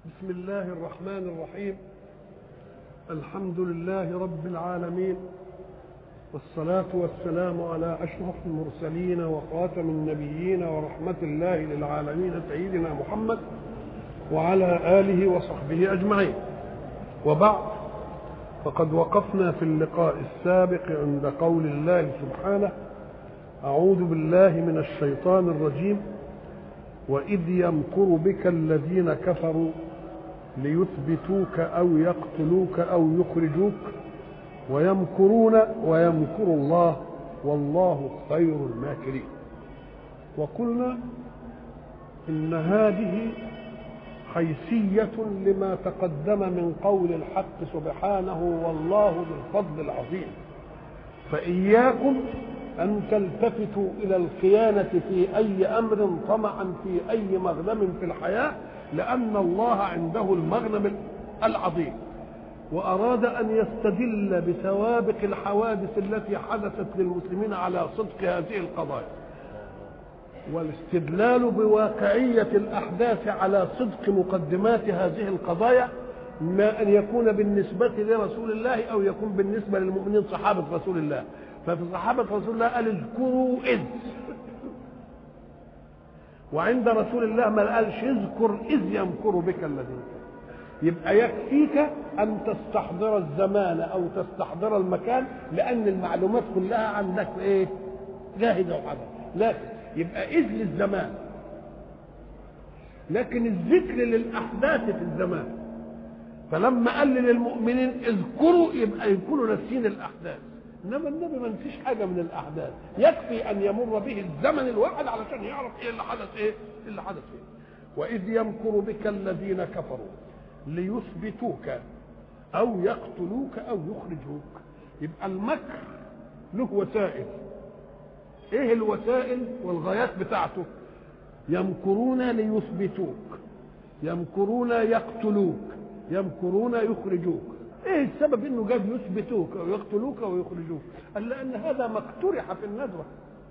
بسم الله الرحمن الرحيم الحمد لله رب العالمين والصلاة والسلام على أشرف المرسلين وخاتم النبيين ورحمة الله للعالمين سيدنا محمد وعلى آله وصحبه أجمعين وبعد فقد وقفنا في اللقاء السابق عند قول الله سبحانه أعوذ بالله من الشيطان الرجيم وإذ يمكر بك الذين كفروا ليثبتوك أو يقتلوك أو يخرجوك ويمكرون ويمكر الله والله خير الماكرين وقلنا إن هذه حيثية لما تقدم من قول الحق سبحانه والله ذو الفضل العظيم فإياكم أن تلتفتوا إلى الخيانة في أي أمر طمعا في أي مغنم في الحياة لأن الله عنده المغنم العظيم وأراد أن يستدل بسوابق الحوادث التي حدثت للمسلمين على صدق هذه القضايا والاستدلال بواقعية الأحداث على صدق مقدمات هذه القضايا ما أن يكون بالنسبة لرسول الله أو يكون بالنسبة للمؤمنين صحابة رسول الله ففي صحابة رسول الله قال اذكروا إذ وعند رسول الله ما قالش اذكر إذ يمكر بك الذين يبقى يكفيك أن تستحضر الزمان أو تستحضر المكان لأن المعلومات كلها عندك إيه؟ جاهزة وحاضرة لكن يبقى إذ للزمان لكن الذكر للأحداث في الزمان فلما قال للمؤمنين اذكروا يبقى يكونوا ناسيين الأحداث انما النبي ما نسيش حاجه من الاحداث يكفي ان يمر به الزمن الواحد علشان يعرف ايه اللي حدث ايه اللي حدث ايه واذ يمكر بك الذين كفروا ليثبتوك او يقتلوك او يخرجوك يبقى المكر له وسائل ايه الوسائل والغايات بتاعته يمكرون ليثبتوك يمكرون يقتلوك يمكرون يخرجوك ايه السبب انه جاب يثبتوك او يقتلوك او يخرجوك قال لان هذا ما اقترح في الندوه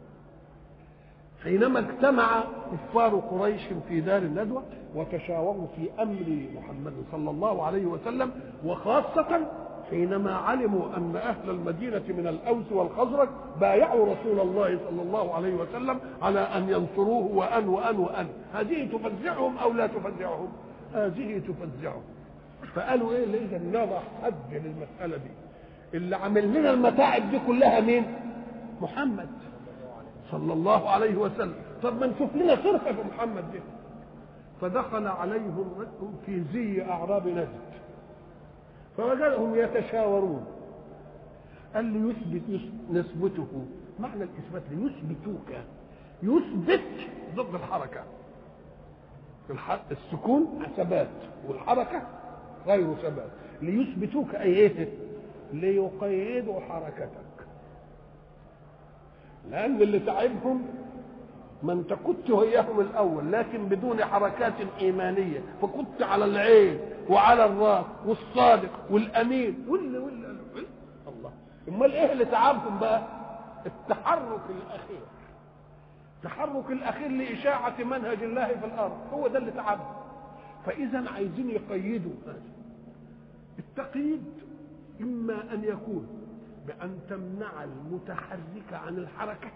حينما اجتمع كفار قريش في دار الندوه وتشاوروا في امر محمد صلى الله عليه وسلم وخاصه حينما علموا ان اهل المدينه من الاوس والخزرج بايعوا رسول الله صلى الله عليه وسلم على ان ينصروه وان وان وان هذه تفزعهم او لا تفزعهم هذه تفزعهم فقالوا ايه اللي اذا نضع حد للمساله دي اللي عامل لنا المتاعب دي كلها مين محمد صلى الله عليه وسلم طب ما نشوف لنا صرفه في محمد دي فدخل عليهم في زي اعراب نجد فوجدهم يتشاورون قال لي يثبت نثبته معنى الاثبات ليثبتوك يثبت ضد الحركه السكون ثبات والحركه غير ثبات ليثبتوك اي ايه ليقيدوا حركتك لان اللي تعبهم ما انت كنت وياهم الاول لكن بدون حركات ايمانيه فكنت على العين وعلى الراس والصادق والامين واللي واللي الله امال ايه اللي تعبهم بقى التحرك الاخير التحرك الاخير لاشاعه منهج الله في الارض هو ده اللي تعبهم فاذا عايزين يقيدوا التقييد اما ان يكون بان تمنع المتحرك عن الحركه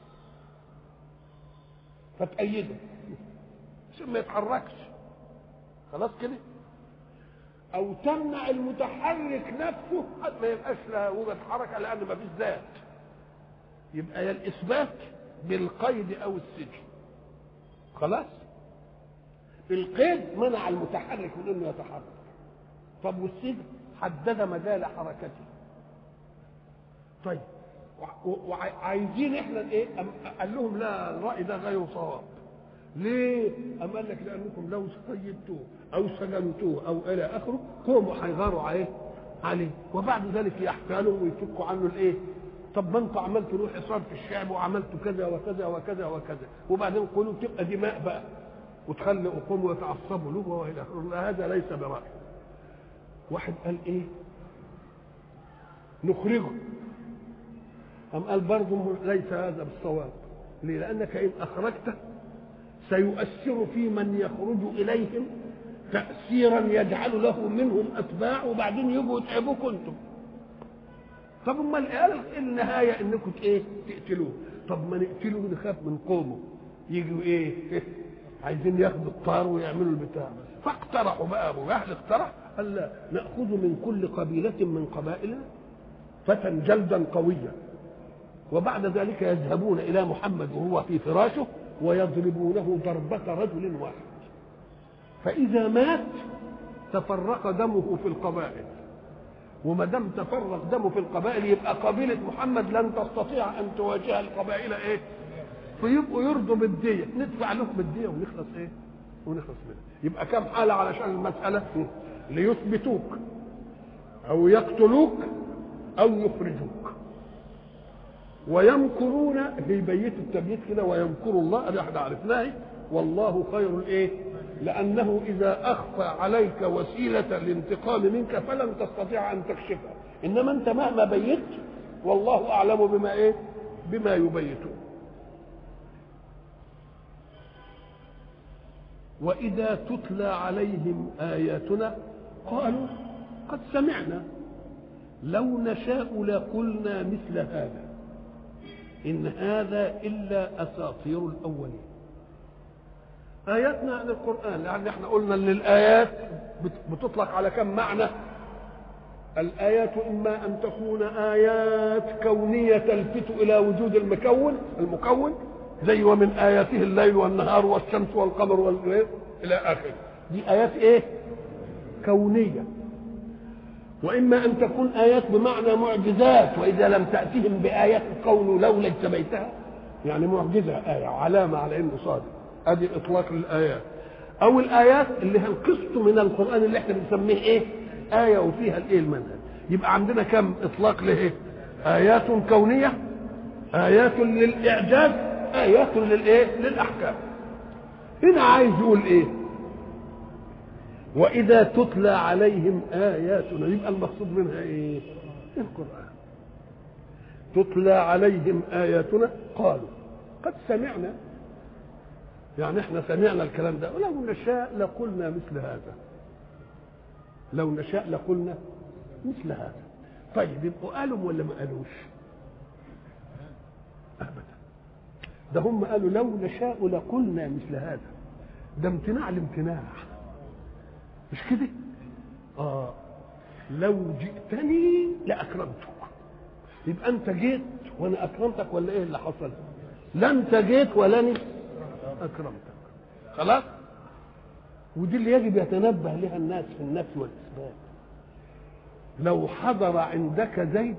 فتأيده عشان ما يتحركش خلاص كده او تمنع المتحرك نفسه حتى ما يبقاش لا وجد حركه لان ما فيش ذات يبقى يا الاثبات بالقيد او السجن خلاص القيد منع المتحرك من انه يتحرك طب والسجن حدد مجال حركته طيب وعايزين احنا ايه قال لهم لا الراي ده غير صواب ليه أم قال لك لانكم لو قيدتوه او سجنتوه او الى اخره قوموا هيغاروا عليه عليه وبعد ذلك يحتالوا ويفكوا عنه الايه طب ما انتوا عملتوا له حصار في الشعب وعملتوا كذا وكذا وكذا وكذا وبعدين قولوا تبقى دماء بقى وتخلوا قوموا يتعصبوا له والى اخره هذا ليس براي واحد قال ايه نخرجه أم قال برضه ليس هذا بالصواب ليه؟ لأنك إن أخرجته سيؤثر في من يخرج إليهم تأثيرا يجعل له منهم أتباع وبعدين يجوا يتعبوكم أنتم طب امال قال النهايه انكم ايه تقتلوه طب ما نقتله نخاف من قومه يجوا ايه عايزين ياخدوا الطار ويعملوا البتاع فاقترحوا بقى ابو جهل اقترح قال لا ناخذ من كل قبيله من قبائلنا فتى جلدا قويا وبعد ذلك يذهبون الى محمد وهو في فراشه ويضربونه ضربه رجل واحد فاذا مات تفرق دمه في القبائل وما دام تفرق دمه في القبائل يبقى قبيله محمد لن تستطيع ان تواجه القبائل ايه؟ فيبقوا يرضوا بالديه ندفع لهم الديه ونخلص ايه؟ ونخلص منها يبقى كم حاله علشان المساله؟ ليثبتوك او يقتلوك او يخرجوك ويمكرون في بيت التبييت كده ويمكر الله ادي احنا عرفناه والله خير الايه؟ لأنه إذا أخفى عليك وسيلة الانتقام منك فلن تستطيع أن تكشفها إنما أنت مهما بيت والله أعلم بما إيه بما يبيتون وإذا تتلى عليهم آياتنا قالوا قد سمعنا لو نشاء لقلنا مثل هذا إن هذا إلا أساطير الأولين آياتنا عن القرآن يعني احنا قلنا ان الآيات بتطلق على كم معنى الآيات إما أن تكون آيات كونية تلفت إلى وجود المكون المكون زي ومن آياته الليل والنهار والشمس والقمر والليل إلى آخره دي آيات إيه؟ كونية وإما أن تكون آيات بمعنى معجزات وإذا لم تأتهم بآيات الكون لولا اجتبيتها يعني معجزة آية علامة على إنه صادق ادي اطلاق للايات او الايات اللي هي القسط من القران اللي احنا بنسميه ايه ايه وفيها الايه المنهج يبقى عندنا كم اطلاق لايه ايات كونيه ايات للاعجاز ايات للايه للاحكام هنا عايز يقول ايه واذا تتلى عليهم اياتنا يبقى المقصود منها ايه القران تتلى عليهم اياتنا قالوا قد سمعنا يعني احنا سمعنا الكلام ده ولو نشاء لقلنا مثل هذا لو نشاء لقلنا مثل هذا طيب يبقوا قالوا ولا ما قالوش ابدا ده هم قالوا لو نشاء لقلنا مثل هذا ده امتناع الامتناع مش كده اه لو جئتني لاكرمتك يبقى انت جيت وانا اكرمتك ولا ايه اللي حصل لا انت جيت ولاني اكرمتك خلاص ودي اللي يجب يتنبه لها الناس في النفي والاثبات لو حضر عندك زيد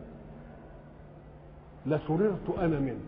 لسررت انا منه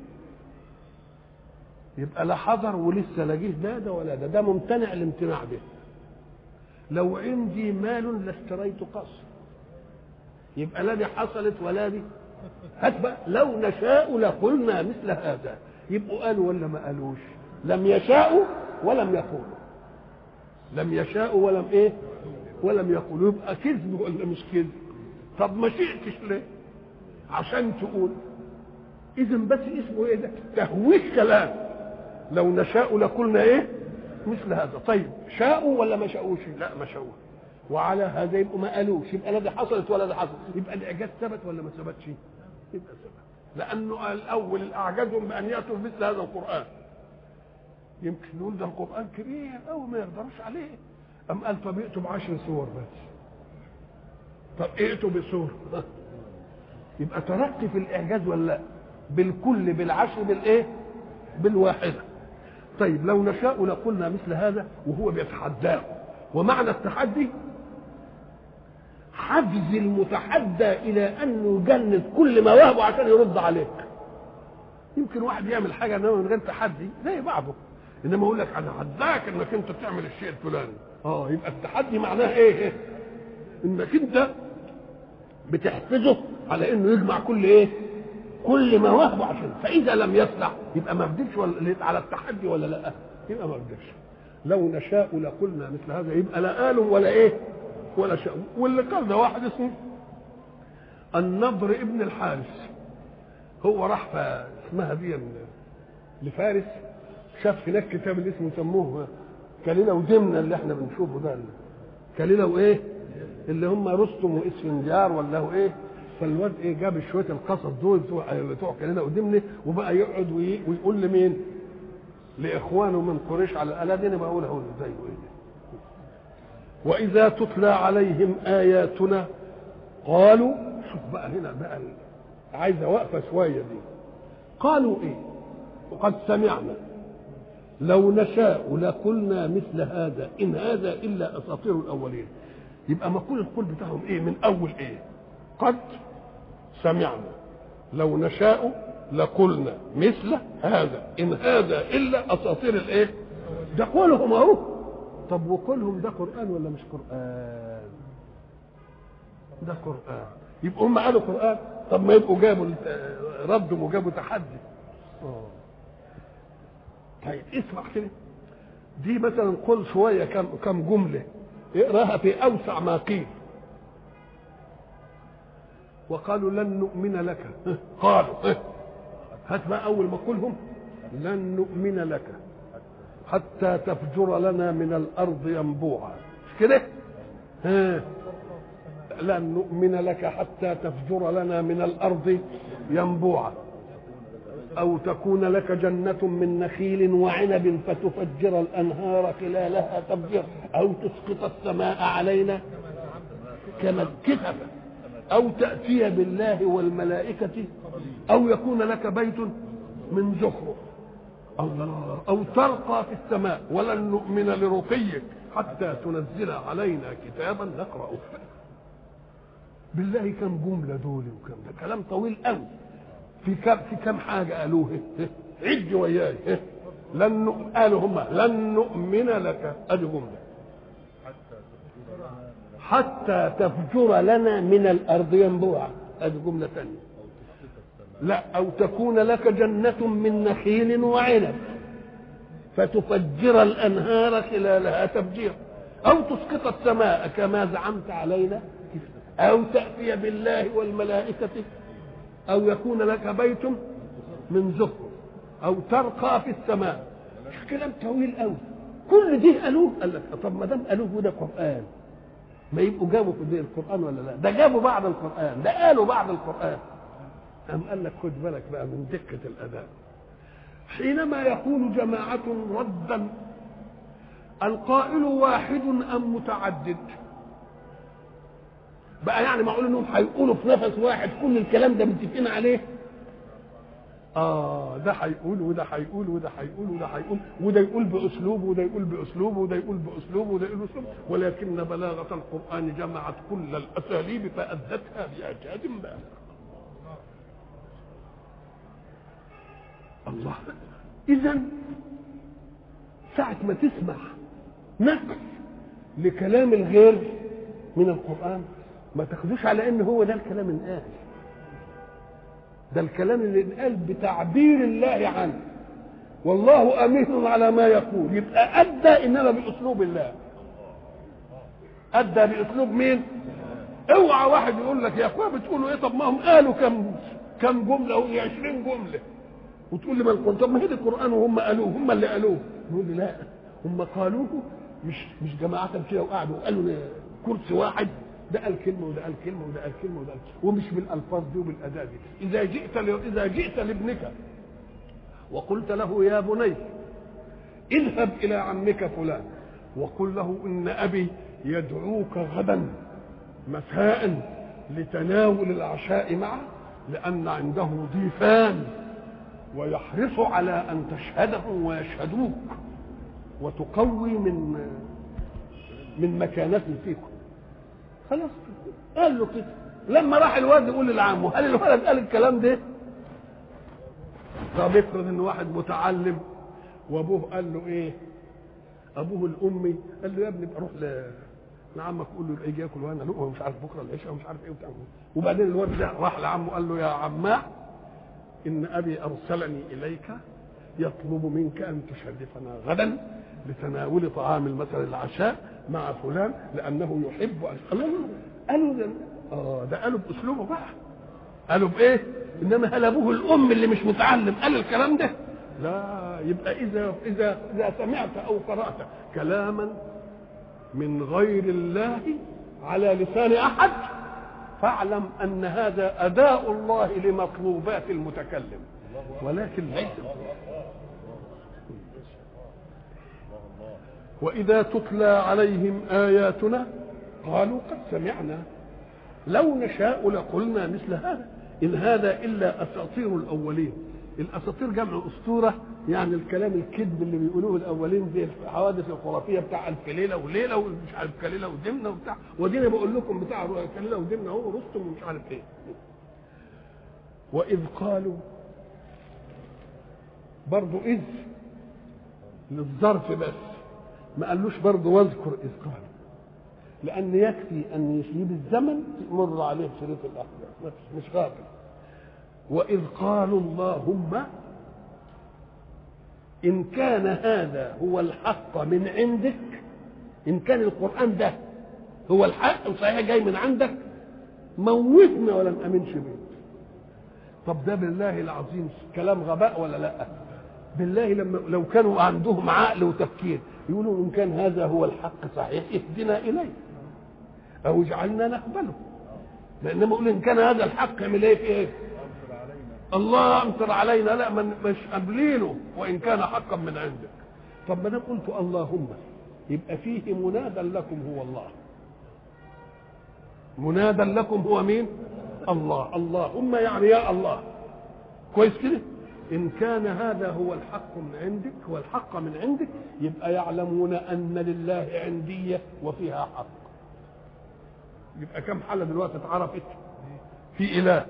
يبقى لا حضر ولسه لا جه ده ده ولا ده ده ممتنع الامتناع به لو عندي مال لاشتريت قصر يبقى لا دي حصلت ولا دي هات بقى لو نشاء لقلنا مثل هذا يبقوا قالوا ولا ما قالوش لم يشاءوا ولم يقولوا لم يشاءوا ولم ايه ولم يقولوا يبقى كذب ولا مش كذب طب ما شئتش ليه عشان تقول اذا بس اسمه ايه ده تهويش كلام لو نشاء لقلنا ايه مثل هذا طيب شاءوا ولا ما شاءوش لا ما شاءوا وعلى هذا يبقوا ما قالوش يبقى لا دي حصلت ولا دي حصلت يبقى الاعجاز ثبت ولا ما ثبتش يبقى ثبت لانه الاول الاعجزهم بان ياتوا بمثل هذا القران يمكن نقول ده القران كبير او ما يقدروش عليه ام قال طب ائتوا بعشر سور بس طب ائتوا بسور يبقى ترقي في الاعجاز ولا لا بالكل بالعشر بالايه بالواحده طيب لو نشاء لقلنا مثل هذا وهو بيتحداه ومعنى التحدي حفز المتحدى الى انه يجند كل ما وهبه عشان يرد عليك يمكن واحد يعمل حاجه انما من غير تحدي زي بعضه انما يقول لك انا حداك انك انت تعمل الشيء الفلاني اه يبقى التحدي معناه ايه انك انت بتحفزه على انه يجمع كل ايه كل ما وهبه عشان فاذا لم يصلح يبقى ما قدرش ولا على التحدي ولا لا يبقى ما قدرش لو نشاء لقلنا مثل هذا يبقى لا قالوا ولا ايه ولا شاء واللي قال ده واحد اسمه النضر ابن الحارث هو راح اسمها دي لفارس شاف هناك كتاب اللي اسمه سموه كليلة ودمنة اللي احنا بنشوفه ده كليلة وايه اللي هم رستم واسفنجار ولا هو ايه فالواد ايه جاب شويه القصص دول بتوع بتوع كليلة ودمنة وبقى يقعد وي- ويقول لمين لاخوانه من قريش على الاله دي انا بقول اهو زي ايه واذا تتلى عليهم اياتنا قالوا شوف بقى هنا بقى ال- عايزه وقفه شويه دي قالوا ايه وقد سمعنا لو نشاء لقلنا مثل هذا ان هذا الا اساطير الاولين يبقى مقول القول بتاعهم ايه من اول ايه قد سمعنا لو نشاء لقلنا مثل هذا ان هذا الا اساطير الايه ده قولهم اهو طب وقولهم ده قران ولا مش قران ده قران يبقوا هم قالوا قران طب ما يبقوا جابوا الت- ردوا وجابوا تحدي آه. طيب اسمع كده دي مثلا قل شويه كم كم جمله اقراها في اوسع ما قيل وقالوا لن نؤمن لك قالوا هات بقى اول ما قولهم لن نؤمن لك حتى تفجر لنا من الارض ينبوعا مش كده ها لن نؤمن لك حتى تفجر لنا من الارض ينبوعا أو تكون لك جنة من نخيل وعنب فتفجر الأنهار خلالها تفجيرا أو تسقط السماء علينا كما كتب أو تأتي بالله والملائكة أو يكون لك بيت من زخرف الله أو ترقى في السماء ولن نؤمن لرقيك حتى تنزل علينا كتابا نقرأه بالله كم جملة دول وكم ده كلام طويل قوي في كم في كم حاجه قالوه عد وياي لن نؤ- قالوا هم لن نؤمن لك ادي جمله حتى تفجر لنا من الارض ينبوعا ادي جمله ثانيه لا او تكون لك جنه من نخيل وعنب فتفجر الانهار خلالها تفجيرا او تسقط السماء كما زعمت علينا او تاتي بالله والملائكه أو يكون لك بيت من زخرف أو ترقى في السماء كلام طويل قوي كل دي قالوه قال لك طب ما دام قالوه ده قرآن ما يبقوا جابوا في القرآن ولا لا ده جابوا بعد القرآن ده قالوا بعد القرآن أم قال لك خد بالك بقى من دقة الأداء حينما يقول جماعة ردا القائل واحد أم متعدد بقى يعني معقول انهم هيقولوا في نفس واحد كل الكلام ده متفقين عليه اه ده هيقول وده هيقول وده هيقول وده هيقول وده يقول باسلوب وده يقول باسلوب وده يقول باسلوب وده يقول باسلوب ولكن بلاغه القران جمعت كل الاساليب فادتها باعجاز بالغ الله اذا ساعه ما تسمع نقل لكلام الغير من القرآن ما تاخدوش على ان هو ده الكلام الآن ده الكلام اللي انقال بتعبير الله عنه والله امين على ما يقول يبقى ادى انما باسلوب الله ادى باسلوب مين اوعى واحد يقول لك يا اخويا بتقولوا ايه طب ما هم قالوا كم كم جمله وهي 20 جمله وتقول لي ما القران طب ما هي دي القران وهم قالوه هم اللي قالوه نقول لي لا هم قالوه مش مش جماعه كده وقعدوا وقالوا كرسي واحد ده قال كلمه وده قال كلمه وده قال كلمه وده قال كلمة. ومش بالالفاظ دي وبالاداء دي اذا جئت ل... اذا جئت لابنك وقلت له يا بني اذهب الى عمك فلان وقل له ان ابي يدعوك غدا مساء لتناول العشاء معه لان عنده ضيفان ويحرص على ان تشهدهم ويشهدوك وتقوي من من مكانته فيكم خلاص قال له كده لما راح الواد يقول لعمه هل الولد قال الكلام ده طب افرض ان واحد متعلم وابوه قال له ايه ابوه الامي قال له يا ابني روح ل لعمك قول له يجي ياكل وانا لقمه مش عارف بكره العشاء ومش عارف ايه وبتاع وبعدين الواد ده راح لعمه قال له يا عماه ان ابي ارسلني اليك يطلب منك ان تشرفنا غدا لتناول طعام مثلا العشاء مع فلان لانه يحب ان قالوا قالوا ده اه ده قالوا باسلوبه بقى قالوا بايه انما هل ابوه الام اللي مش متعلم قال الكلام ده لا يبقى اذا اذا اذا سمعت او قرات كلاما من غير الله على لسان احد فاعلم ان هذا اداء الله لمطلوبات المتكلم ولكن ليس واذا تتلى عليهم اياتنا قالوا قد سمعنا لو نشاء لقلنا مثل هذا ان هذا الا اساطير الاولين الاساطير جمع اسطوره يعني الكلام الكذب اللي بيقولوه الاولين زي الحوادث الخرافيه بتاع الف ليله وليله ومش عارف كليله ودمنه وبتاع ودينا بقول لكم بتاع كليله ودمنه هو رستم ومش عارف ايه واذ قالوا برضو اذ للظرف بس ما قالوش برضو واذكر اذ قالوا لان يكفي ان يسيب الزمن يمر عليه شريط الاحداث مش غافل واذ قالوا اللهم ان كان هذا هو الحق من عندك ان كان القران ده هو الحق وصحيح جاي من عندك موتنا ولا نامنش بيه طب ده بالله العظيم كلام غباء ولا لا بالله لما لو كانوا عندهم عقل وتفكير يقولوا ان كان هذا هو الحق صحيح اهدنا اليه او اجعلنا نقبله لانما يقول ان كان هذا الحق اعمل ايه في ايه الله امطر علينا لا من مش قابلينه وان كان حقا من عندك طب ما انا قلت اللهم يبقى فيه منادى لكم هو الله منادى لكم هو مين الله اللهم يعني يا الله كويس كده ان كان هذا هو الحق من عندك هو الحق من عندك يبقى يعلمون ان لله عنديه وفيها حق يبقى كم حاله دلوقتي اتعرفت في اله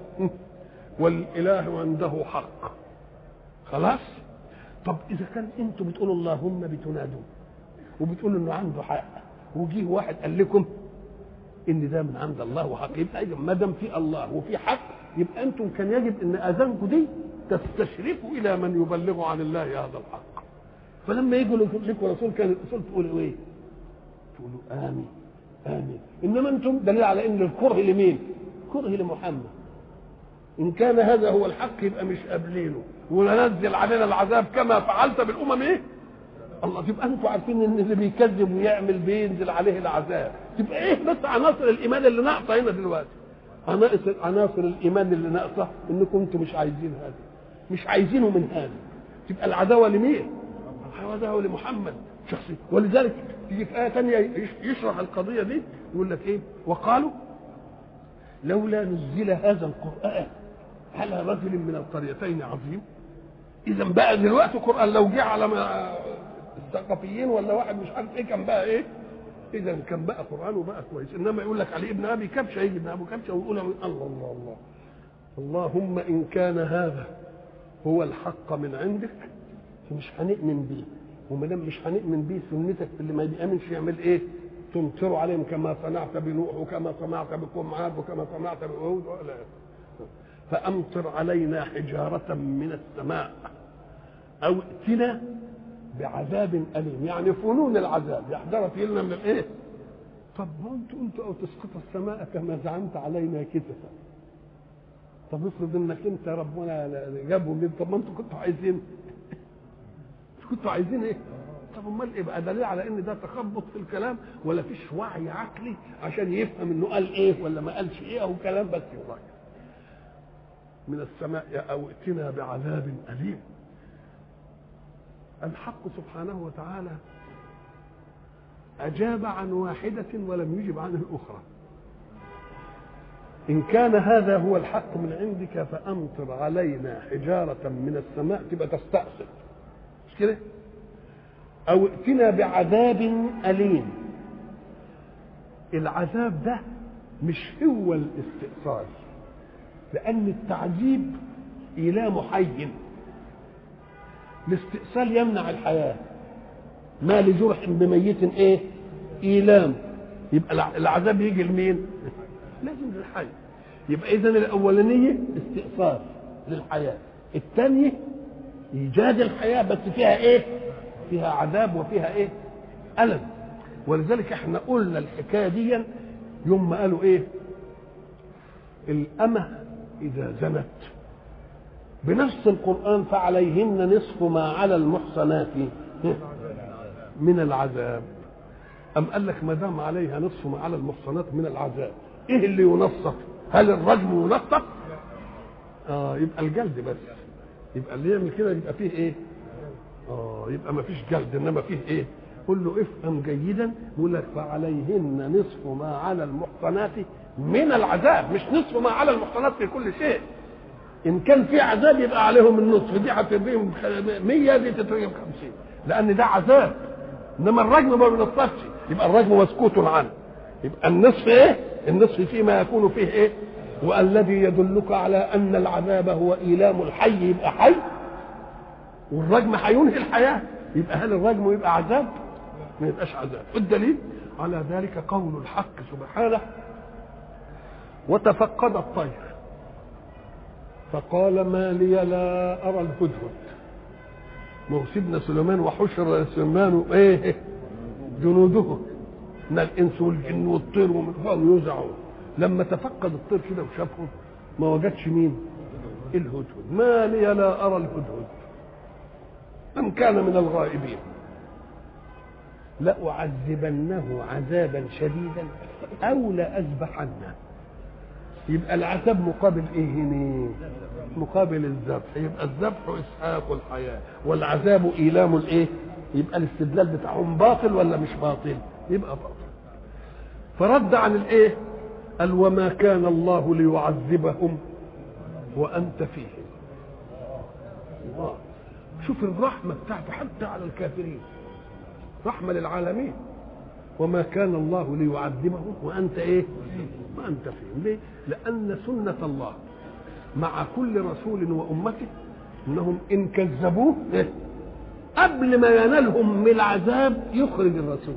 والاله عنده حق خلاص طب اذا كان انتم بتقولوا اللهم بتنادوا وبتقولوا انه عنده حق وجيه واحد قال لكم ان ده من عند الله وحق يبقى ما دام في الله وفي حق يبقى انتم كان يجب ان اذانكم دي تستشرفوا الى من يبلغ عن الله هذا الحق فلما يجوا لكم رسول كان الرسول تقولوا ايه؟ تقولوا امين امين انما انتم دليل على ان الكره لمين؟ كره لمحمد ان كان هذا هو الحق يبقى مش قابلينه وننزل علينا العذاب كما فعلت بالامم ايه؟ الله تبقى انتوا عارفين ان اللي بيكذب ويعمل بينزل عليه العذاب تبقى ايه بس عناصر الايمان اللي ناقصه هنا دلوقتي عناصر عناصر الايمان اللي ناقصه انكم انتوا مش عايزين هذا مش عايزينه من هذا تبقى العداوه لمين؟ العداوه لمحمد شخصيا ولذلك تيجي في ايه ثانيه يشرح القضيه دي يقول لك ايه؟ وقالوا لولا نزل هذا القران على رجل من القريتين عظيم اذا بقى دلوقتي القران لو جه على الثقافيين ولا واحد مش عارف ايه كان بقى ايه اذا كان بقى قران وبقى كويس انما يقول لك علي ابن ابي كبشه يجي ابن ابو كبشه ويقول الله الله الله اللهم ان كان هذا هو الحق من عندك فمش هنؤمن بيه وما دام مش هنؤمن بيه سنتك في اللي ما بيامنش يعمل ايه؟ تمطر عليهم كما صنعت بنوح وكما صنعت بقوم عاد وكما صنعت بهود ولا فامطر علينا حجاره من السماء او ائتنا بعذاب اليم يعني فنون العذاب يحضرت لنا من الايه؟ طب ما انتوا قلتوا او تسقط السماء كما زعمت علينا كسفا طب افرض انك انت ربنا جابهم ليه طب ما انتوا كنتوا عايزين كنتوا عايزين ايه؟ طب امال ايه بقى دليل على ان ده تخبط في الكلام ولا فيش وعي عقلي عشان يفهم انه قال ايه ولا ما قالش ايه او كلام بس يوعي من السماء او ائتنا بعذاب اليم الحق سبحانه وتعالى اجاب عن واحده ولم يجب عن الاخرى إن كان هذا هو الحق من عندك فأمطر علينا حجارة من السماء تبقى تستأصل مش كده؟ أو ائتنا بعذاب أليم العذاب ده مش هو الاستئصال لأن التعذيب إيلام حي الاستئصال يمنع الحياة ما لجرح بميت ايه إيلام يبقى العذاب يجي لمين لازم للحي يبقى اذا الاولانيه استئصال للحياه الثانيه ايجاد الحياه بس فيها ايه فيها عذاب وفيها ايه الم ولذلك احنا قلنا الحكايه دي يوم ما قالوا ايه الامه اذا زنت بنص القرآن فعليهن نصف ما على المحصنات من العذاب أم قال لك ما دام عليها نصف ما على المحصنات من العذاب إيه اللي ينصف؟ هل الرجم ينصف؟ آه يبقى الجلد بس يبقى اللي يعمل كده يبقى فيه إيه؟ اه يبقى ما فيش جلد انما فيه ايه قل له افهم جيدا يقول لك فعليهن نصف ما على المحصنات من العذاب مش نصف ما على المحصنات في كل شيء ان كان في عذاب يبقى عليهم النصف دي هترميهم 100 دي تترميهم 50 لان ده عذاب انما الرجم ما بينصفش يبقى الرجم مسكوت عنه يبقى النصف ايه النصف فيما يكون فيه ايه والذي يدلك على ان العذاب هو ايلام الحي يبقى حي والرجم هينهي الحياه يبقى هل الرجم يبقى عذاب؟ ما يبقاش عذاب والدليل على ذلك قول الحق سبحانه وتفقد الطير فقال ما لي لا ارى الهدهد ما هو سيدنا سليمان وحشر سليمان ايه جنوده من الانس والجن والطير ومن فوق يوزعون لما تفقد الطير كده وشافهم ما وجدش مين الهدهد ما لي لا ارى الهدهد أم كان من الغائبين لأعذبنه عذابا شديدا أو لأذبحنه يبقى العذاب مقابل إيه هنا؟ مقابل الذبح يبقى الذبح إسحاق الحياة والعذاب إيلام الإيه؟ يبقى الاستدلال بتاعهم باطل ولا مش باطل؟ يبقى باطل فرد عن الإيه؟ قال وما كان الله ليعذبهم وأنت فيهم الله شوف الرحمة بتاعته حتى على الكافرين رحمة للعالمين وما كان الله ليعذبهم وأنت إيه وأنت فيهم ليه لأن سنة الله مع كل رسول وأمته إنهم إن كذبوه إيه؟ قبل ما ينالهم من العذاب يخرج الرسول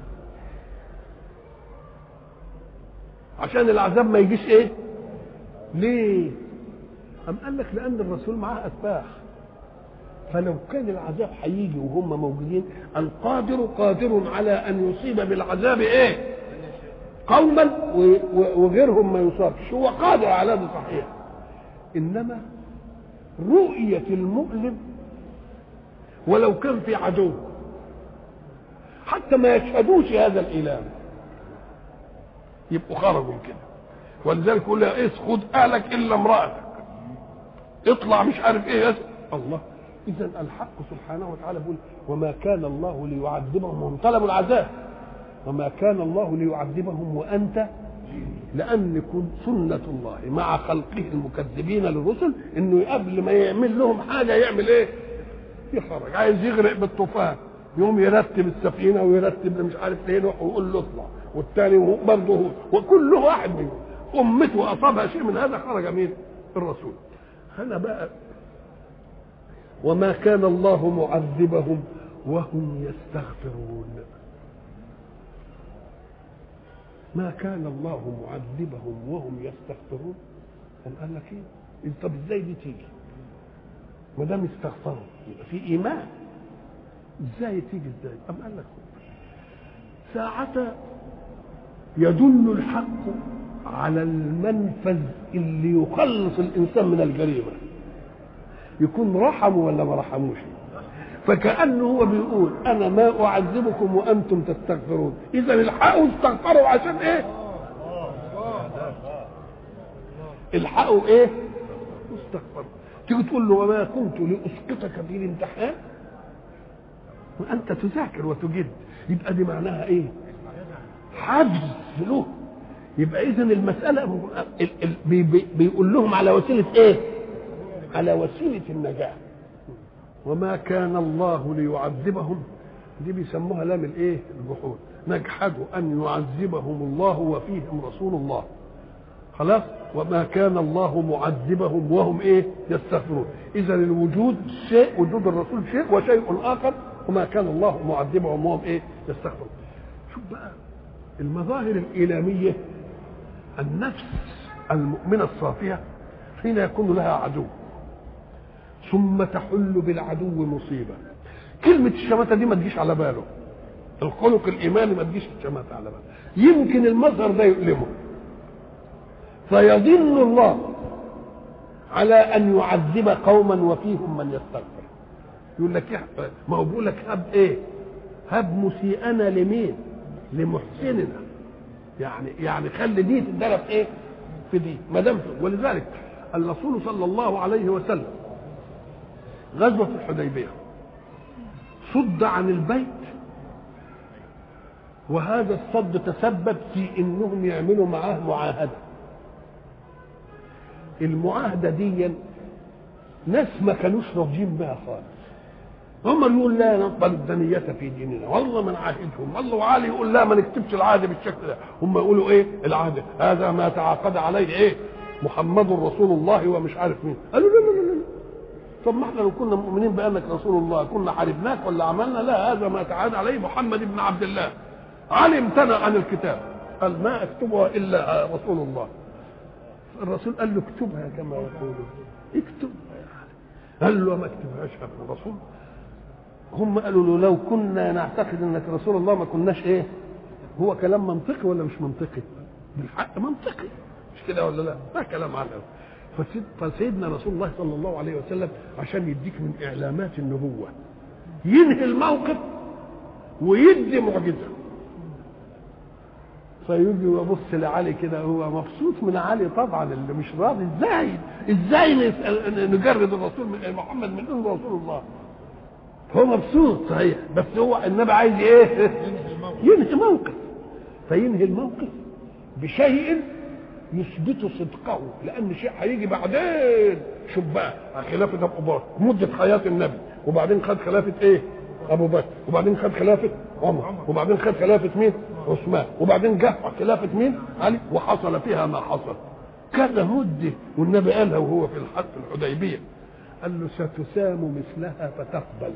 عشان العذاب ما يجيش ايه ليه أم قال لك لأن الرسول معاه أتباع فلو كان العذاب هيجي وهم موجودين القادر قادر على ان يصيب بالعذاب ايه قوما وغيرهم ما يصابش هو قادر على هذا صحيح انما رؤية المؤلم ولو كان في عدو حتى ما يشهدوش هذا الإيلام يبقوا خرجوا كده ولذلك يقول لها ايه خد اهلك الا امرأتك اطلع مش عارف ايه يسأل. الله اذا الحق سبحانه وتعالى بيقول وما كان الله ليعذبهم وهم طلبوا العذاب وما كان الله ليعذبهم وانت لان يكون سنه الله مع خلقه المكذبين للرسل انه قبل ما يعمل لهم حاجه يعمل ايه؟ يخرج عايز يغرق بالطوفان يوم يرتب السفينه ويرتب مش عارف فين ويقول له اطلع والثاني برضه هو وكل واحد منهم امته اصابها شيء من هذا خرج مين؟ الرسول هنا بقى وما كان الله معذبهم وهم يستغفرون ما كان الله معذبهم وهم يستغفرون قام قال لك ايه طب ازاي دي تيجي ما دام استغفروا يبقى في ايمان ازاي تيجي ازاي قام قال لك ساعة يدل الحق على المنفذ اللي يخلص الانسان من الجريمه يكون رحموا ولا ما رحموش فكأنه هو بيقول أنا ما أعذبكم وأنتم تستغفرون إذا الحقوا استغفروا عشان إيه الحقوا إيه استغفروا تيجي تقول له وما كنت لأسقطك في الامتحان وأنت تذاكر وتجد يبقى دي معناها إيه حجز له يبقى إذا المسألة بيقول لهم على وسيلة إيه على وسيلة النجاة وما كان الله ليعذبهم دي بيسموها لام الايه الجحود نجحدوا ان يعذبهم الله وفيهم رسول الله خلاص وما كان الله معذبهم وهم ايه يستغفرون اذا الوجود شيء وجود الرسول شيء وشيء اخر وما كان الله معذبهم وهم ايه يستغفرون شوف بقى المظاهر الإيلامية النفس المؤمنة الصافية حين يكون لها عدو ثم تحل بالعدو مصيبه كلمه الشماته دي ما تجيش على باله الخلق الايماني ما تجيش الشماته على باله يمكن المظهر ده يؤلمه فيظن الله على ان يعذب قوما وفيهم من يستغفر يقول لك إيه؟ ما هو بيقول لك هب ايه هب مسيئنا لمين لمحسننا يعني يعني خلي دي تتضرب ايه في دي ما دام ولذلك الرسول صلى الله عليه وسلم غزوه الحديبيه صد عن البيت وهذا الصد تسبب في انهم يعملوا معاه معاهده المعاهده دي ناس ما كانوش راضيين بها خالص هم يقول لا نقبل الدنية في ديننا والله ما نعاهدهم والله وعلي يقول لا ما نكتبش العهد بالشكل ده هم يقولوا ايه العهد هذا ما تعاقد عليه ايه محمد رسول الله ومش عارف مين قالوا لا لا لا, لا. طب ما احنا لو كنا مؤمنين بانك رسول الله كنا حاربناك ولا عملنا لا هذا ما تعاهد عليه محمد بن عبد الله علي امتنع عن الكتاب قال ما اكتبها الا رسول الله الرسول قال له اكتبها كما يقول اكتبها يعني قال له ما اكتبهاش يا ابن الرسول هم قالوا له لو كنا نعتقد انك رسول الله ما كناش ايه هو كلام منطقي ولا مش منطقي بالحق منطقي مش كده ولا لا ده كلام على فسيد فسيدنا رسول الله صلى الله عليه وسلم عشان يديك من اعلامات النبوه ينهي الموقف ويدي معجزه فيجي ويبص لعلي كده هو مبسوط من علي طبعا اللي مش راضي ازاي ازاي نسأل نجرد الرسول من محمد من انه رسول الله هو مبسوط صحيح بس هو النبي عايز ايه ينهي موقف فينهي الموقف بشيء يثبت صدقه لان شيء هيجي بعدين شوف بقى خلافه ابو بكر مده حياه النبي وبعدين خد خلافه ايه ابو بكر وبعدين خد خلافه عمر وبعدين خد خلافه مين عثمان وبعدين جه خلافه مين علي وحصل فيها ما حصل كذا مده والنبي قالها وهو في الحق الحديبيه قال له ستسام مثلها فتقبل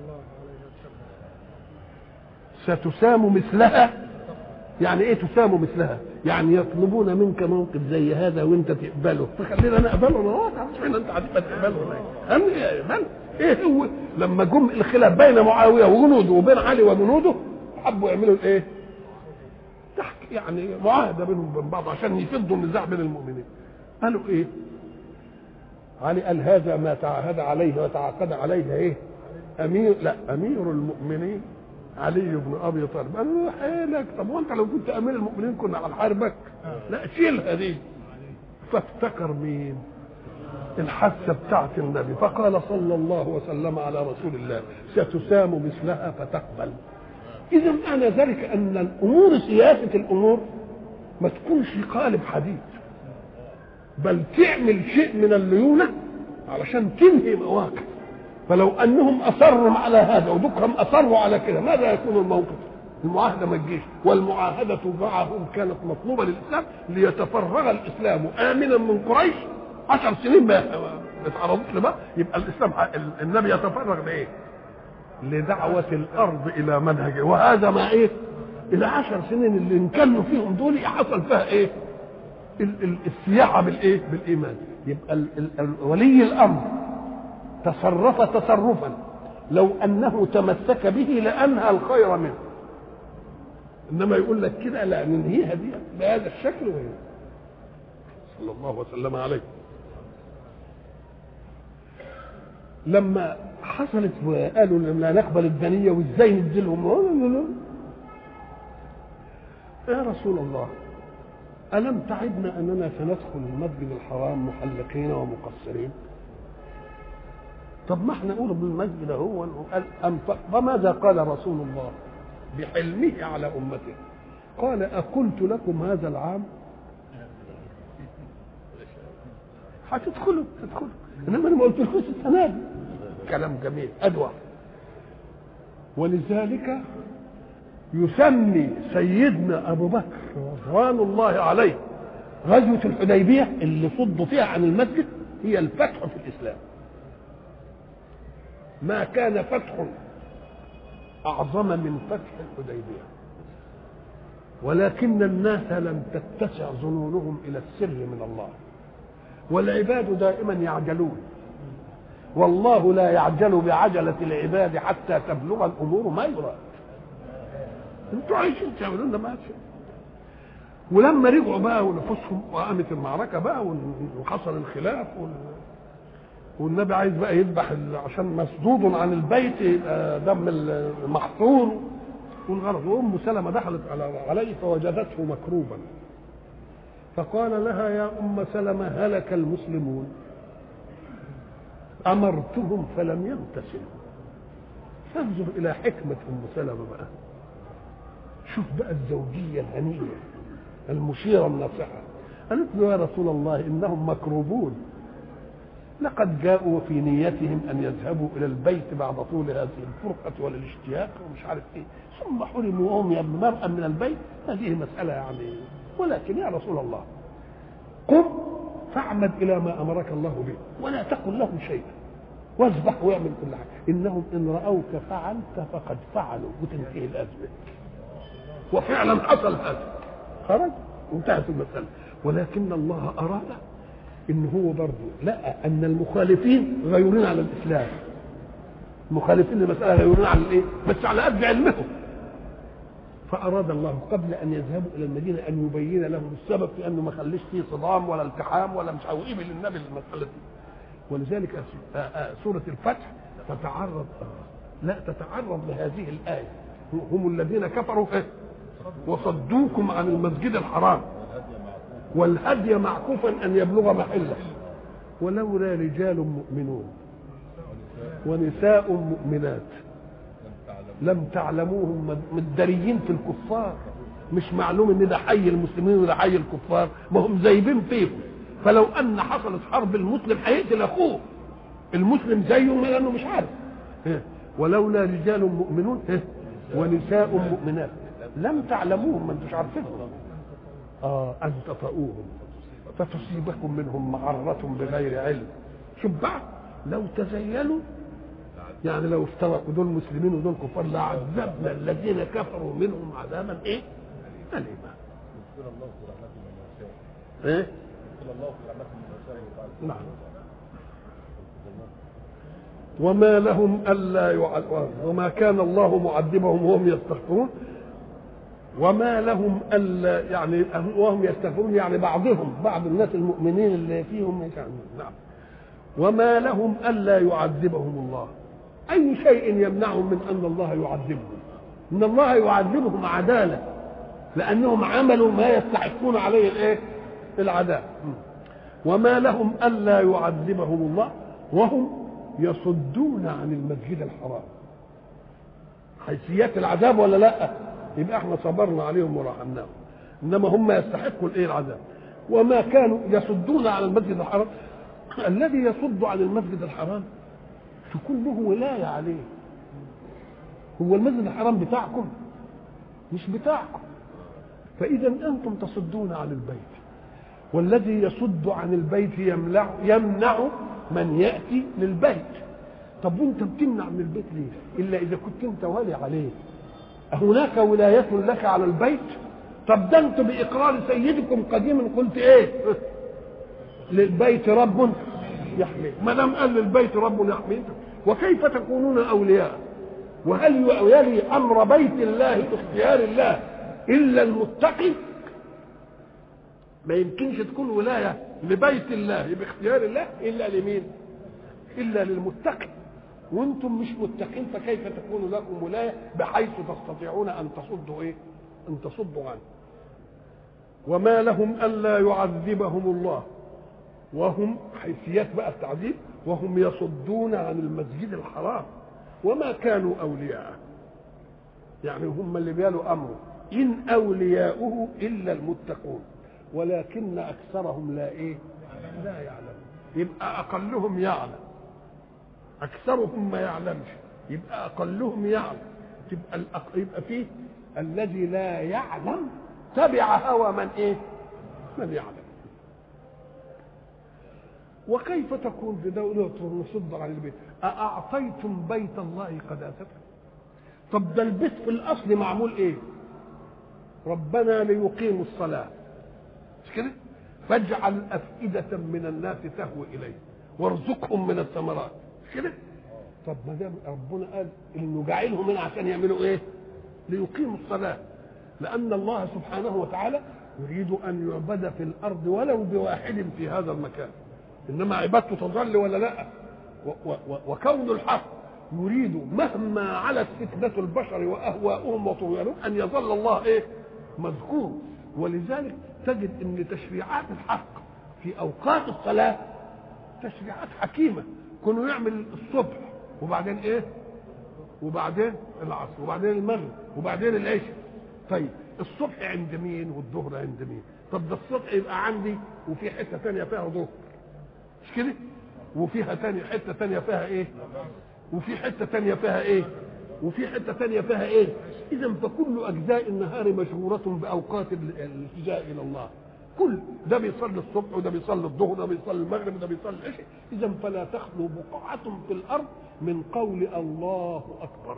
ستسام مثلها يعني ايه تسام مثلها يعني يطلبون منك موقف زي هذا وانت تقبله فخلينا نقبله انا مش انت هتبقى تقبله انا يقبل ايه هو لما جم الخلاف بين معاويه وجنوده وبين علي وجنوده حبوا يعملوا الايه تحت يعني معاهده بينهم وبين بعض عشان يفضوا النزاع بين المؤمنين قالوا ايه علي قال هذا ما تعاهد عليه وتعاقد عليه ايه امير لا امير المؤمنين علي بن ابي طالب قال له حيلك طب وانت لو كنت امير المؤمنين كنا هنحاربك لا شيلها دي فافتكر مين الحادثه بتاعت النبي فقال صلى الله وسلم على رسول الله ستسام مثلها فتقبل اذا معنى ذلك ان الامور سياسه الامور ما تكونش قالب حديث بل تعمل شيء من الليونه علشان تنهي مواقف فلو انهم اصروا على هذا ودكهم اصروا على كده ماذا يكون الموقف؟ المعاهده ما تجيش والمعاهده معهم كانت مطلوبه للاسلام ليتفرغ الاسلام امنا من قريش عشر سنين ما اتعرضت لما يبقى الاسلام النبي يتفرغ لايه؟ لدعوه الارض الى منهجه وهذا ما ايه؟ العشر سنين اللي انكلوا فيهم دول حصل فيها ايه؟ السياحه بالايه؟ بالايمان يبقى ال ال ولي الامر تصرف تصرفا لو انه تمسك به لانهى الخير منه انما يقول لك كده لا ننهيها دي بهذا الشكل وهي صلى الله وسلم عليه لما حصلت وقالوا لا نقبل الدنيه وازاي نديلهم يا رسول الله ألم تعدنا أننا سندخل المسجد الحرام محلقين ومقصرين طب ما احنا نقول بالمسجد هو وماذا قال رسول الله بحلمه على أمته قال أقلت لكم هذا العام هتدخلوا تدخلوا انما انا ما قلتلكوش السنه دي كلام جميل ادوى ولذلك يسمي سيدنا ابو بكر رضوان الله عليه غزوه الحديبيه اللي صدوا فيها عن المسجد هي الفتح في الاسلام ما كان فتح اعظم من فتح الحديبيه ولكن الناس لم تتسع ظنونهم الى السر من الله والعباد دائما يعجلون والله لا يعجل بعجلة العباد حتى تبلغ الأمور ما يراد انتوا عايشين تعملون ده ما ولما رجعوا بقى ونفوسهم وقامت المعركه بقى وحصل الخلاف وال... والنبي عايز بقى يذبح ال- عشان مسدود عن البيت يبقى دم المحصور والغرض وام سلمه دخلت على عليه فوجدته مكروبا فقال لها يا ام سلمه هلك المسلمون امرتهم فلم يغتسلوا فانظر الى حكمه ام سلمه بقى شوف بقى الزوجيه الهنيه المشيره الناصحه قالت له يا رسول الله انهم مكروبون لقد جاءوا في نيتهم ان يذهبوا الى البيت بعد طول هذه الفرقه والاشتياق ومش عارف ايه ثم حرموا وهم مرأى من البيت هذه مساله يعني ولكن يا رسول الله قم فاعمد الى ما امرك الله به ولا تقل لهم شيئا واذبح واعمل كل حاجه انهم ان راوك فعلت فقد فعلوا وتنتهي الازمه وفعلا حصل هذا خرج وانتهت المساله ولكن الله اراد ان هو برضه لقى ان المخالفين غيرين على الاسلام المخالفين للمساله غيرين على الايه بس على قد علمهم فاراد الله قبل ان يذهبوا الى المدينه ان يبين لهم السبب في انه ما خليش فيه صدام ولا التحام ولا مش عارف ايه للنبي المساله دي ولذلك أس- آه، آه، سوره الفتح تتعرض لا تتعرض لهذه الايه هم الذين كفروا إيه؟ وصدوكم عن المسجد الحرام والهدي معكوفا ان يبلغ محله ولولا رجال مؤمنون ونساء مؤمنات لم تعلموهم مداريين في الكفار مش معلوم ان ده حي المسلمين وده حي الكفار ما هم زايبين فيهم فلو ان حصلت حرب المسلم هيقتل اخوه المسلم زيه لانه مش عارف إيه؟ ولولا رجال مؤمنون إيه؟ ونساء مؤمنات لم تعلموهم ما انتوش عارفينهم اه ان تطؤوهم فتصيبكم منهم معرة بغير علم شوف بقى لو تزينوا يعني لو افترقوا دول مسلمين ودول كفار لعذبنا الذين كفروا منهم عذابا ايه؟ أليما ايه؟ نعم وما لهم الا يعذبون وما كان الله معذبهم وهم يستغفرون وما لهم الا يعني وهم يستغفرون يعني بعضهم بعض الناس المؤمنين اللي فيهم يعني نعم وما لهم الا يعذبهم الله اي شيء يمنعهم من ان الله يعذبهم ان الله يعذبهم عداله لانهم عملوا ما يستحقون عليه الايه العذاب وما لهم الا يعذبهم الله وهم يصدون عن المسجد الحرام حيثيات العذاب ولا لا يبقى احنا صبرنا عليهم ورحمناهم انما هم يستحقوا الايه العذاب وما كانوا يصدون عن المسجد الحرام الذي يصد عن المسجد الحرام تكون له ولايه عليه هو المسجد الحرام بتاعكم مش بتاعكم فاذا انتم تصدون عن البيت والذي يصد عن البيت يمنع يمنع من ياتي للبيت طب وانت بتمنع من البيت ليه الا اذا كنت انت والي عليه هناك ولايه لك على البيت طب ده انتم باقرار سيدكم قديما قلت ايه للبيت رب يحميه ما دام قال للبيت رب يحميه وكيف تكونون اولياء وهل يلي امر بيت الله باختيار الله الا المتقي ما يمكنش تكون ولايه لبيت الله باختيار الله الا لمين الا للمتقي وانتم مش متقين فكيف تكون لكم ولايه بحيث تستطيعون ان تصدوا ايه ان تصدوا عنه وما لهم الا يعذبهم الله وهم حيثيات بقى التعذيب وهم يصدون عن المسجد الحرام وما كانوا اولياءه يعني هم اللي بيالوا امره ان اولياؤه الا المتقون ولكن اكثرهم لا ايه لا يعلم يبقى اقلهم يعلم اكثرهم ما يعلمش يبقى اقلهم يعلم تبقى الأق... يبقى فيه الذي لا يعلم تبع هوى من ايه من يعلم وكيف تكون في دولة نصد عن البيت أأعطيتم بيت الله قداسته طب ده البيت في الأصل معمول إيه ربنا ليقيموا الصلاة مش كده فاجعل أفئدة من الناس تهوي إليه وارزقهم من الثمرات مش كده طب ما دام ربنا قال انه جعلهم هنا عشان يعملوا ايه ليقيموا الصلاه لان الله سبحانه وتعالى يريد ان يعبد في الارض ولو بواحد في هذا المكان انما عبادته تظل ولا لا و- و- وكون الحق يريد مهما علت فتنة البشر وأهواؤهم وطغيانهم أن يظل الله إيه؟ مذكور ولذلك تجد أن تشريعات الحق في أوقات الصلاة تشريعات حكيمة كانوا يعمل الصبح وبعدين إيه؟ وبعدين العصر وبعدين المغرب وبعدين العشاء طيب الصبح عند مين والظهر عند مين طب ده الصبح يبقى عندي وفي حته ثانيه فيها ظهر مش كده وفيها تانية حته ثانيه فيها ايه وفي حته ثانيه فيها ايه وفي حته ثانيه فيها ايه اذا فكل اجزاء النهار مشغوله باوقات ال- الالتجاء الى الله كل ده بيصلي الصبح وده بيصلي الظهر وده بيصلي المغرب وده بيصلي العشاء اذا فلا تخلو بقعه في الارض من قول الله اكبر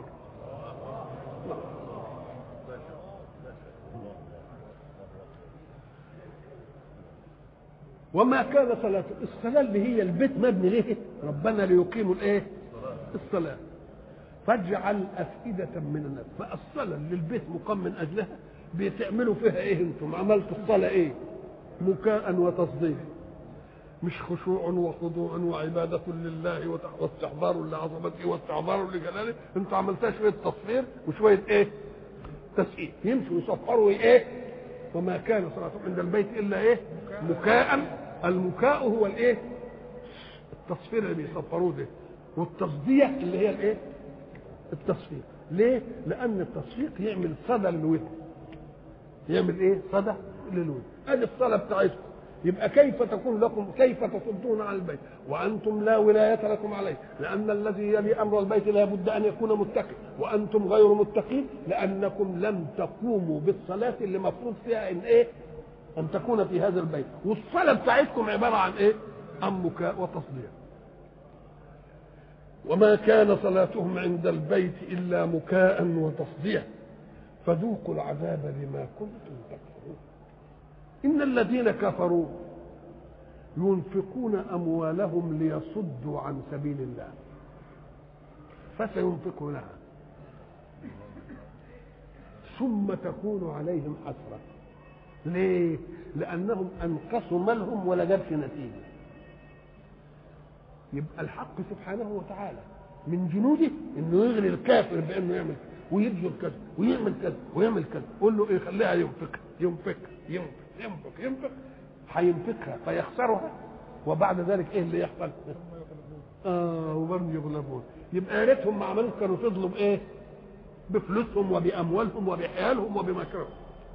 وما كان صلاة الصلاة اللي هي البيت مبني ليه ربنا ليقيموا الايه الصلاة فاجعل أفئدة من الناس فالصلاة اللي البيت مقام من أجلها بتعملوا فيها ايه انتم عملتوا الصلاة ايه مكاء وتصديق مش خشوع وخضوع وعبادة لله وت- واستحضار لعظمته واستعظار لجلاله انتوا عملتها شوية تصوير وشوية ايه تسقيف يمشوا يصفروا ايه وما كان صلاتهم عند البيت الا ايه مكاء المكاء هو الايه التصفير اللي بيصفروه ده والتصديق اللي هي الايه التصفيق ليه لان التصفيق يعمل صدى للودن يعمل ايه صدى للودن ادي الصلاه بتاعتكم يبقى كيف تكون لكم كيف تصدون عن البيت وانتم لا ولايه لكم عليه لان الذي يلي امر البيت لا بد ان يكون متقي وانتم غير متقين لانكم لم تقوموا بالصلاه اللي مفروض فيها ان ايه ان تكون في هذا البيت والصلاه بتاعتكم عباره عن ايه عن بكاء وتصديق وما كان صلاتهم عند البيت الا مكاء وتصديق فذوقوا العذاب بما كنتم تكفرون ان الذين كفروا ينفقون اموالهم ليصدوا عن سبيل الله فسينفقونها ثم تكون عليهم حسره ليه لانهم انقصوا مالهم ولا جابش نتيجه يبقى الحق سبحانه وتعالى من جنوده انه يغني الكافر بانه يعمل كذا ويبذل كذا ويعمل كذا ويعمل كذا قول له ايه خليها ينفق ينفق ينفق ينفق ينفق هينفقها فيخسرها وبعد ذلك ايه اللي يحصل؟ اه وبرضه يغلبون يبقى يا ريتهم ما عملوش كانوا فضلوا بايه؟ بفلوسهم وباموالهم وبحيالهم وبمكرهم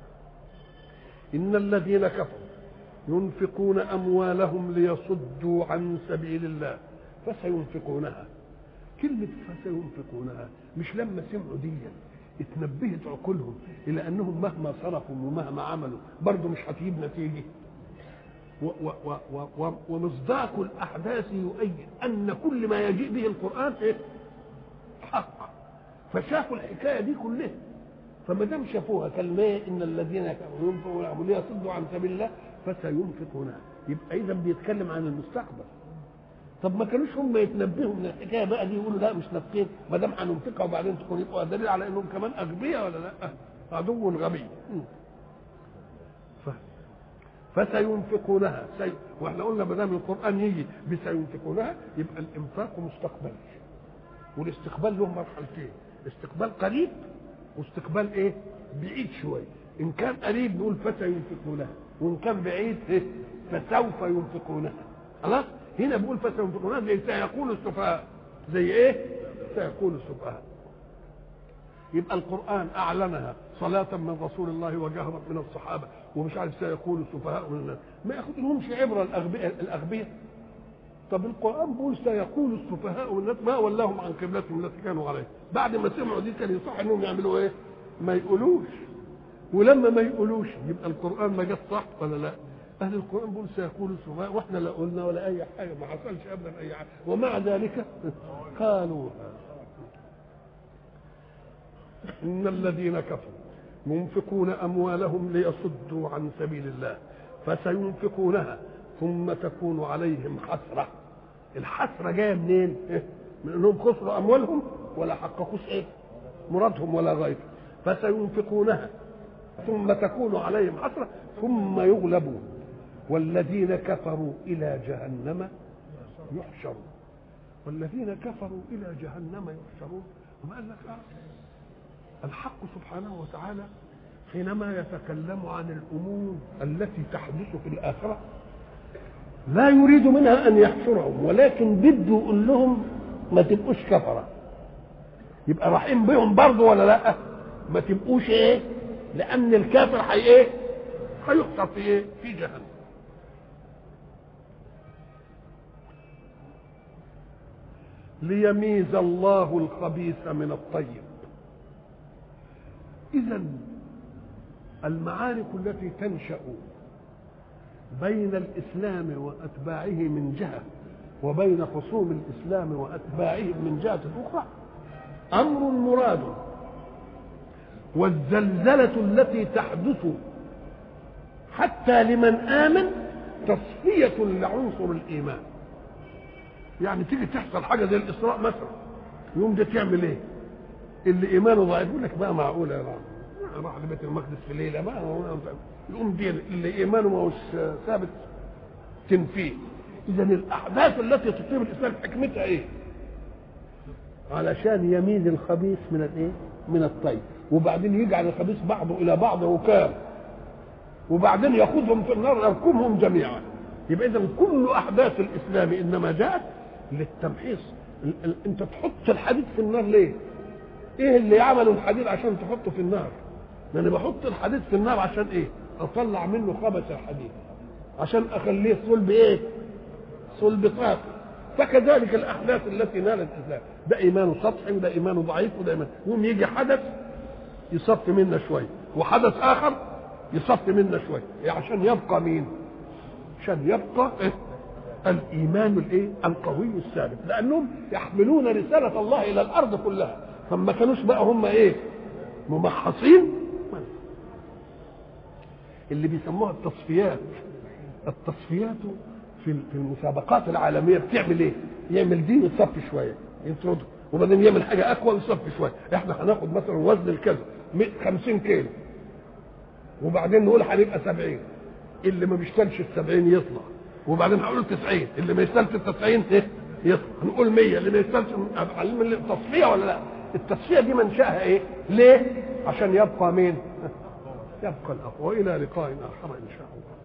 ان الذين كفروا ينفقون اموالهم ليصدوا عن سبيل الله فسينفقونها كلمة فسينفقونها مش لما سمعوا دي اتنبهت عقولهم إلى أنهم مهما صرفوا ومهما عملوا برضه مش هتجيب نتيجة و و و و و ومصداق الأحداث يؤيد أن كل ما يجيء به القرآن إيه؟ حق فشافوا الحكاية دي كلها فما دام شافوها كلمة إن الذين كفروا ينفقون ليصدوا عن سبيل الله فسينفقونها يبقى إذا بيتكلم عن المستقبل طب ما كانوش هم يتنبهوا من الحكايه بقى دي يقولوا لا مش نافقين ما دام هننفقها وبعدين تكون يبقى دليل على انهم كمان اغبياء ولا لا؟ عدو غبي ف... فسينفقونها سي... واحنا قلنا ما دام القران يجي بسينفقونها يبقى الانفاق مستقبل والاستقبال له مرحلتين استقبال قريب واستقبال ايه؟ بعيد شويه ان كان قريب نقول فسينفقونها وان كان بعيد إيه؟ فسوف ينفقونها خلاص؟ هنا بيقول فسينفقونها زي سيقول السفهاء زي ايه؟ سيقول السفهاء يبقى القرآن أعلنها صلاة من رسول الله وجهرا من الصحابة ومش عارف سيقول السفهاء من الناس ما ياخدلهمش عبرة الأغبياء الأغبياء طب القرآن بيقول سيقول السفهاء من الناس ما ولاهم عن قبلتهم التي كانوا عليها بعد ما سمعوا دي كان يصح انهم يعملوا ايه؟ ما يقولوش ولما ما يقولوش يبقى القرآن ما جاش صح ولا لا؟ اهل القران بيقول سيقول السماء واحنا لا قلنا ولا اي حاجه ما حصلش ابدا اي حاجه ومع ذلك قالوا ان الذين كفروا ينفقون اموالهم ليصدوا عن سبيل الله فسينفقونها ثم تكون عليهم حسره الحسره جايه منين؟ من انهم خسروا اموالهم ولا حققوش ايه؟ مرادهم ولا غيره فسينفقونها ثم تكون عليهم حسرة ثم يغلبون والذين كفروا إلى جهنم يحشرون والذين كفروا إلى جهنم يحشرون وما قال لك آه. الحق سبحانه وتعالى حينما يتكلم عن الأمور التي تحدث في الآخرة لا يريد منها أن يحشرهم ولكن بده يقول لهم ما تبقوش كفرة يبقى رحيم بهم برضه ولا لا ما تبقوش ايه لأن الكافر حي ايه هيحشر في ايه في جهنم ليميز الله الخبيث من الطيب اذا المعارك التي تنشا بين الاسلام واتباعه من جهه وبين خصوم الاسلام واتباعهم من جهه اخرى امر مراد والزلزله التي تحدث حتى لمن امن تصفيه لعنصر الايمان يعني تيجي تحصل حاجه زي الاسراء مثلا يوم ده تعمل ايه؟ اللي ايمانه ضعيف يقول لك بقى معقوله يا رب راح لبيت المقدس في ليله ما يقوم دي اللي ايمانه ما هوش ثابت تنفيه اذا الاحداث التي تصيب الاسلام حكمتها ايه؟ علشان يميز الخبيث من الايه؟ من الطيب وبعدين يجعل الخبيث بعضه الى بعض وكام وبعدين ياخذهم في النار يركمهم جميعا يبقى اذا كل احداث الاسلام انما جاءت للتمحيص ال- ال- انت تحط الحديد في النار ليه؟ ايه اللي عملوا الحديد عشان تحطه في النار؟ ما انا بحط الحديد في النار عشان ايه؟ اطلع منه خبث الحديد عشان اخليه صلب ايه؟ صلب طاقه فكذلك الاحداث التي نالت الاسلام ده ايمانه سطحي وده ايمانه ضعيف وده ايمان يوم يجي حدث يصفي منا شويه وحدث اخر يصفي منا شويه يعني عشان يبقى مين؟ عشان يبقى إيه؟ الايمان الايه؟ القوي الثابت لانهم يحملون رساله الله الى الارض كلها فما كانوش بقى هم ايه؟ ممحصين اللي بيسموها التصفيات التصفيات في في المسابقات العالميه بتعمل ايه؟ يعمل دي ويصفي شويه يطرده وبعدين يعمل حاجه اقوى ويصفي شويه احنا هناخد مثلا وزن الكذا 50 كيلو وبعدين نقول هنبقى 70 اللي ما بيشتغلش ال 70 يطلع وبعدين هقول 90 اللي ما يشتغلش ال 90 ايه يطلع هنقول 100 اللي ما يشتغلش علم التصفيه ولا لا التصفيه دي منشاها ايه ليه عشان يبقى مين يبقى الاقوى والى لقاء اخر ان شاء الله